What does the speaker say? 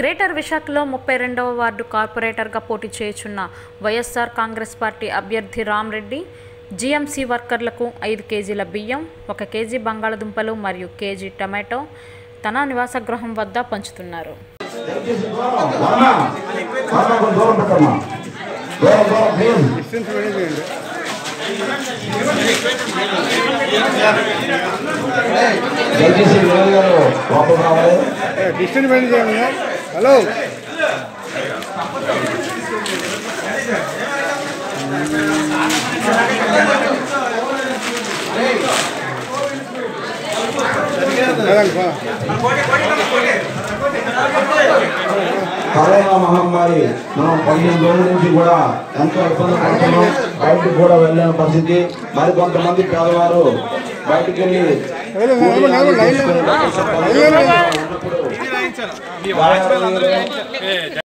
Greater విశాఖలో ముప్పై రెండవ వార్డు కార్పొరేటర్గా పోటీ చేయుచున్న వైఎస్ఆర్ కాంగ్రెస్ పార్టీ అభ్యర్థి రామ్రెడ్డి జీఎంసీ వర్కర్లకు ఐదు కేజీల బియ్యం ఒక కేజీ బంగాళదుంపలు మరియు కేజీ టమాటో తన నివాస గృహం వద్ద పంచుతున్నారు వర్మ వర్మ కొంచెం దూరం పెట్టమ్మా దూరం దూరం ప్లీజ్ డిస్టెన్స్ మెయింటైన్ చేయండి దయచేసి వినోద్ గారు లోపల రావాలి ఏ, డిస్టెన్స్ మెయింటైన్ చేయండి హలో అదండి, పా. కరోనా మహమ్మారి మనం పదిహేను రోజుల నుంచి కూడా ఎంతో ఇబ్బంది పడుతున్నాం బయటకు కూడా వెళ్ళలేని పరిస్థితి మరి కొంతమంది పేదవారు బయటికి వెళ్ళి నిలబడి, నిలబడి, నిలబడి, లైన్లో ఉండండి. లైన్లో ఉండండి. ఉన్నప్పుడు